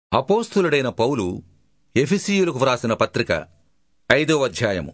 అపోస్తులుడైన పౌలు ఎఫెసీయులకు వ్రాసిన పత్రిక ఐదవ అధ్యాయము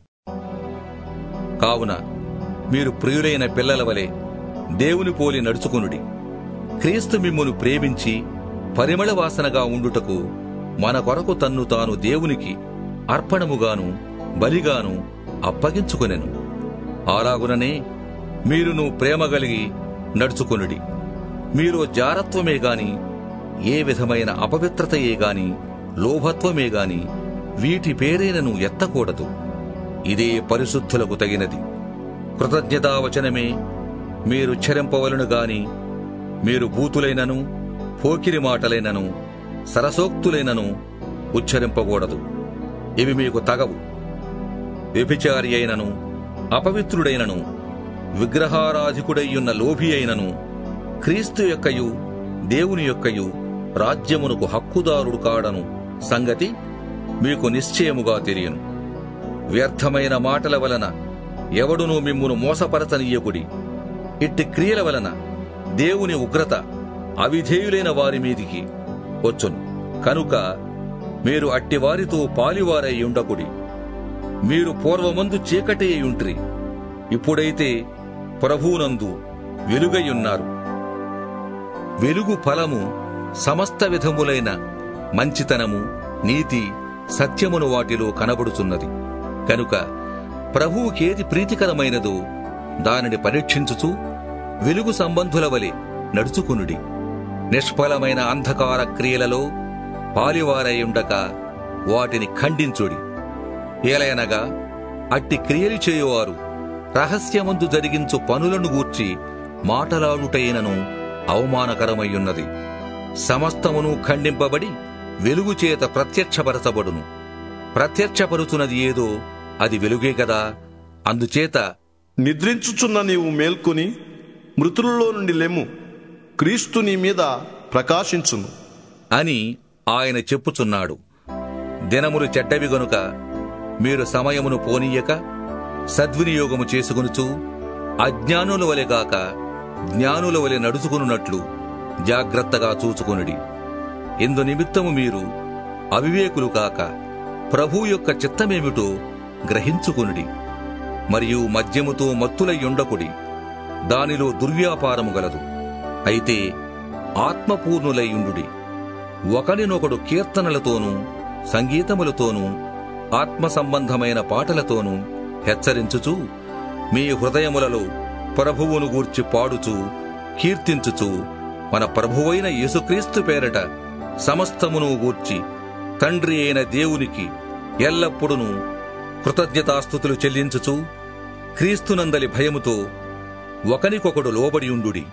కావున మీరు ప్రియులైన పిల్లల వలె దేవుని పోలి నడుచుకునుడి క్రీస్తు మిమ్మును ప్రేమించి పరిమళ వాసనగా ఉండుటకు మన కొరకు తన్ను తాను దేవునికి అర్పణముగాను బలిగాను అప్పగించుకొనెను అలాగుననే మీరును ప్రేమ కలిగి నడుచుకొనుడి మీరు జారత్వమే గాని ఏ విధమైన అపవిత్రతయే గాని లోభత్వమే గాని వీటి పేరేనను ఎత్తకూడదు ఇదే పరిశుద్ధులకు తగినది కృతజ్ఞతావచనమే మీరు చెరింపవలను గాని మీరు భూతులైనను పోకిరి మాటలైనను సరసోక్తులైనను ఉచ్చరింపకూడదు ఇవి మీకు తగవు వ్యభిచారి అయినను అపవిత్రుడైనను విగ్రహారాధికుడయ్యున్న లోభి అయినను క్రీస్తు యొక్కయు దేవుని యొక్కయు రాజ్యమునకు హక్కుదారుడు కాడను సంగతి మీకు నిశ్చయముగా తెలియను వ్యర్థమైన మాటల వలన ఎవడునూ మిమ్మును మోసపరచనీయకుడి ఇట్టి క్రియల వలన దేవుని ఉగ్రత అవిధేయులైన వారి మీదికి వచ్చును కనుక మీరు అట్టి వారితో పాలివారై ఉండకుడి మీరు పూర్వమందు చీకటి అయి ఉంట్రి ఇప్పుడైతే ప్రభువునందు వెలుగయ్యున్నారు వెలుగు ఫలము సమస్త విధములైన మంచితనము నీతి సత్యమును వాటిలో కనబడుచున్నది కనుక ప్రభువుకేది ప్రీతికరమైనదో దానిని పరీక్షించుచు వెలుగు సంబంధుల వలె నడుచుకునుడి నిష్ఫలమైన అంధకార క్రియలలో పాలివారై ఉండక వాటిని ఖండించుడి ఏలయనగా అట్టి క్రియలు చేయువారు రహస్యమందు జరిగించు పనులను గూర్చి మాటలాడుటైనను అవమానకరమయ్యున్నది సమస్తమును ఖండింపబడి వెలుగు చేత ప్రత్యక్షపరచబడును ప్రత్యక్షపరుచున్నది ఏదో అది వెలుగే కదా అందుచేత నిద్రించుచున్న నీవు మేల్కొని మృతులలో నుండి లెమ్ము క్రీస్తు నీ మీద ప్రకాశించును అని ఆయన చెప్పుచున్నాడు దినములు చెడ్డవి గనుక మీరు సమయమును పోనీయక సద్వినియోగము చేసుకొనుచు అజ్ఞానుల వలె గాక జ్ఞానుల వలె నడుచుకున్నట్లు జాగ్రత్తగా చూచుకొనుడి ఇందు నిమిత్తము మీరు అవివేకులు కాక ప్రభు యొక్క చిత్తమేమిటో గ్రహించుకొనుడి మరియు మద్యముతో మత్తులయ్యుండకుడి దానిలో దుర్వ్యాపారము గలదు అయితే ఆత్మపూర్ణులైయుండుడి ఒకరినొకడు కీర్తనలతోనూ సంగీతములతోనూ ఆత్మ సంబంధమైన పాటలతోనూ హెచ్చరించుచు మీ హృదయములలో ప్రభువును గూర్చి పాడుచు కీర్తించుచు మన ప్రభువైన యేసుక్రీస్తు పేరట సమస్తమును గూర్చి తండ్రి అయిన దేవునికి ఎల్లప్పుడూ కృతజ్ఞతాస్థుతులు చెల్లించుచు క్రీస్తునందలి భయముతో ఒకనికొకడు లోబడియుండుడి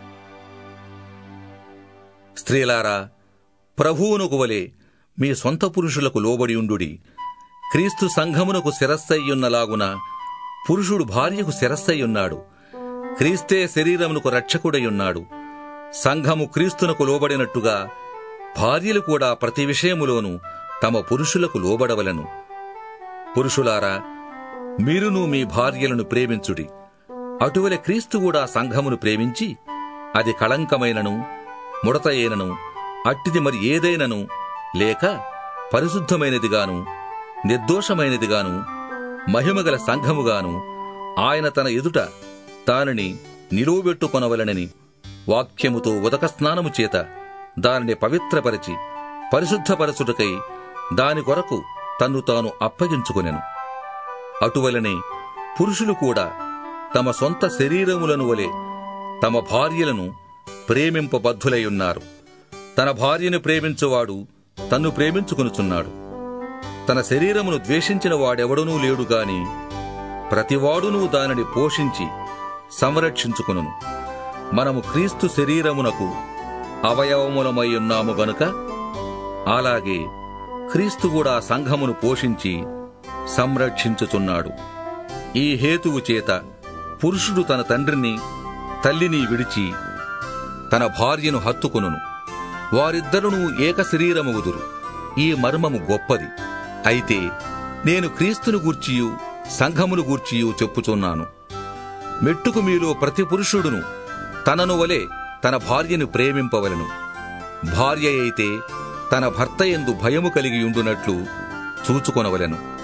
స్త్రీలారా ప్రభువునకు వలె మీ సొంత పురుషులకు లోబడియుండుడి క్రీస్తు సంఘమునకు శిరస్సయ్యున్నలాగున పురుషుడు భార్యకు శిరస్సయ్యున్నాడు క్రీస్తే శరీరమునకు రక్షకుడయ్యున్నాడు సంఘము క్రీస్తునకు లోబడినట్టుగా భార్యలు కూడా ప్రతి విషయములోనూ తమ పురుషులకు లోబడవలను పురుషులారా మీరును మీ భార్యలను ప్రేమించుడి అటువలె క్రీస్తు కూడా సంఘమును ప్రేమించి అది కళంకమైనను ముడతయేనను అట్టిది మరి ఏదైనను లేక పరిశుద్ధమైనదిగాను నిర్దోషమైనదిగాను మహిమగల సంఘముగాను ఆయన తన ఎదుట దానిని నిలువబెట్టుకొనవలనని వాక్యముతో ఉదక స్నానము చేత దానిని పవిత్రపరిచి పరిశుద్ధపరచుటకై దాని కొరకు తన్ను తాను అప్పగించుకొనెను అటువలనే పురుషులు కూడా తమ సొంత శరీరములను వలె తమ భార్యలను ప్రేమింపబద్ధులై తన భార్యను ప్రేమించువాడు తన్ను ప్రేమించుకొనుచున్నాడు తన శరీరమును ద్వేషించిన వాడెవడనూ లేడు గాని ప్రతివాడునూ దానిని పోషించి సంరక్షించుకును మనము క్రీస్తు శరీరమునకు అవయవములమై ఉన్నాము గనుక అలాగే క్రీస్తు కూడా సంఘమును పోషించి సంరక్షించుచున్నాడు ఈ హేతువు చేత పురుషుడు తన తండ్రిని తల్లిని విడిచి తన భార్యను హత్తుకొనును వారిద్దరును ఏక శరీరమగుదురు ఈ మర్మము గొప్పది అయితే నేను క్రీస్తును గూర్చియు సంఘమును గూర్చియు చెప్పుచున్నాను మెట్టుకు మీలో ప్రతి పురుషుడును తనను వలె తన భార్యను ప్రేమింపవలను భార్య అయితే తన భర్త ఎందు భయము కలిగి ఉండునట్లు చూచుకొనవలెను